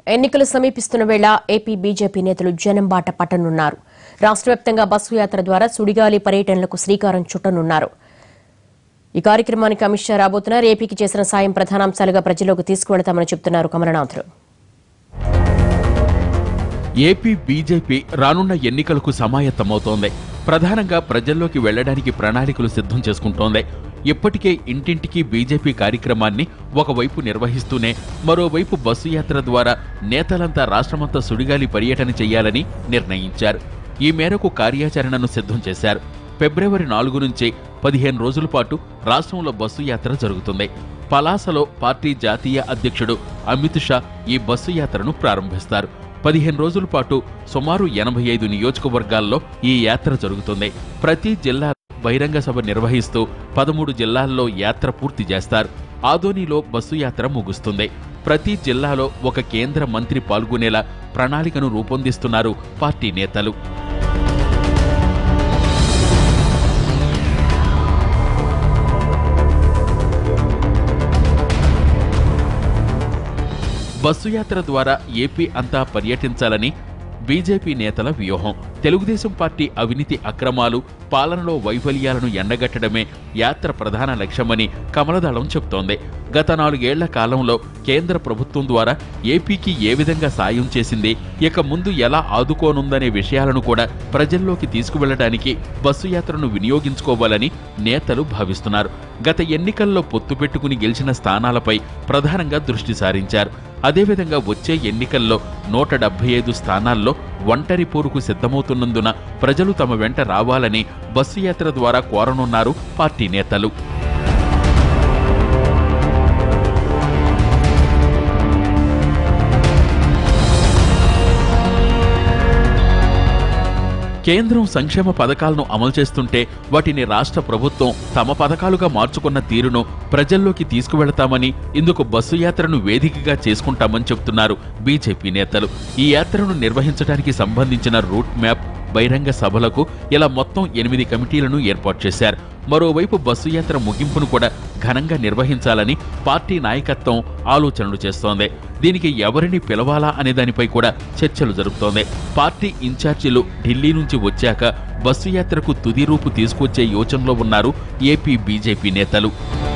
ఎన్నికలు సమీపిస్తున్న వేళ ఏపీ బీజేపీ నేతలు జనం బాట పట్టనున్నారు రాష్ట్ర వ్యాప్తంగా బస్సు యాత్ర ద్వారా సుడిగాలి పర్యటనలకు శ్రీకారం చుట్టనున్నారు ఈ కార్యక్రమానికి అమిత్ షా రాబోతున్నారు ఏపీకి చేసిన సాయం ప్రధానాంశాలుగా ప్రజల్లోకి తీసుకువెళతామని చెబుతున్నారు కమలనాథులు ఏపీ బీజేపీ రానున్న ఎన్నికలకు సమాయత్తమవుతోంది ప్రధానంగా ప్రజల్లోకి వెళ్లడానికి ప్రణాళికలు సిద్ధం చేసుకుంటోంది ఇప్పటికే ఇంటింటికి బీజేపీ కార్యక్రమాన్ని ఒకవైపు నిర్వహిస్తూనే మరోవైపు బస్సు యాత్ర ద్వారా నేతలంతా రాష్ట్రమంతా సుడిగాలి పర్యటన చేయాలని నిర్ణయించారు ఈ మేరకు కార్యాచరణను సిద్ధం చేశారు ఫిబ్రవరి నాలుగు నుంచి పదిహేను రోజుల పాటు రాష్ట్రంలో బస్సు యాత్ర జరుగుతుంది పలాసలో పార్టీ జాతీయ అధ్యక్షుడు అమిత్ షా ఈ బస్సు యాత్రను ప్రారంభిస్తారు పదిహేను రోజుల పాటు సుమారు ఎనభై ఐదు నియోజకవర్గాల్లో ఈ యాత్ర జరుగుతుంది ప్రతి జిల్లా బహిరంగ సభ నిర్వహిస్తూ పదమూడు జిల్లాల్లో యాత్ర పూర్తి చేస్తారు ఆదోనిలో బస్సు యాత్ర ముగుస్తుంది ప్రతి జిల్లాలో ఒక కేంద్ర మంత్రి పాల్గొనేలా ప్రణాళికను రూపొందిస్తున్నారు పార్టీ నేతలు బస్సు యాత్ర ద్వారా ఏపీ అంతా పర్యటించాలని బీజేపీ నేతల వ్యూహం తెలుగుదేశం పార్టీ అవినీతి అక్రమాలు పాలనలో వైఫల్యాలను ఎండగట్టడమే యాత్ర ప్రధాన లక్ష్యమని కమలదళం చెబుతోంది గత నాలుగేళ్ల కాలంలో కేంద్ర ప్రభుత్వం ద్వారా ఏపీకి ఏ విధంగా సాయం చేసింది ఇక ముందు ఎలా ఆదుకోనుందనే విషయాలను కూడా ప్రజల్లోకి తీసుకువెళ్లడానికి బస్సు యాత్రను వినియోగించుకోవాలని నేతలు భావిస్తున్నారు గత ఎన్నికల్లో పొత్తు పెట్టుకుని గెలిచిన స్థానాలపై ప్రధానంగా దృష్టి సారించారు అదేవిధంగా వచ్చే ఎన్నికల్లో నూట డెబ్బై ఐదు స్థానాల్లో ఒంటరి పోరుకు సిద్ధమవుతున్నందున ప్రజలు తమ వెంట రావాలని బస్సు యాత్ర ద్వారా కోరనున్నారు పార్టీ నేతలు కేంద్రం సంక్షేమ పథకాలను అమలు చేస్తుంటే వాటిని రాష్ట్ర ప్రభుత్వం తమ పథకాలుగా మార్చుకున్న తీరును ప్రజల్లోకి తీసుకువెళతామని ఇందుకు బస్సు యాత్రను వేదికగా చేసుకుంటామని చెబుతున్నారు బీజేపీ నేతలు ఈ యాత్రను నిర్వహించడానికి సంబంధించిన రూట్ మ్యాప్ బహిరంగ సభలకు ఇలా మొత్తం ఎనిమిది కమిటీలను ఏర్పాటు చేశారు మరోవైపు బస్సు యాత్ర ముగింపును కూడా ఘనంగా నిర్వహించాలని పార్టీ నాయకత్వం ఆలోచనలు చేస్తోంది దీనికి ఎవరిని పిలవాలా అనే దానిపై కూడా చర్చలు జరుపుతోంది పార్టీ ఇన్ఛార్జీలు ఢిల్లీ నుంచి వచ్చాక బస్సు యాత్రకు తుది రూపు తీసుకొచ్చే యోచనలో ఉన్నారు ఏపీ బీజేపీ నేతలు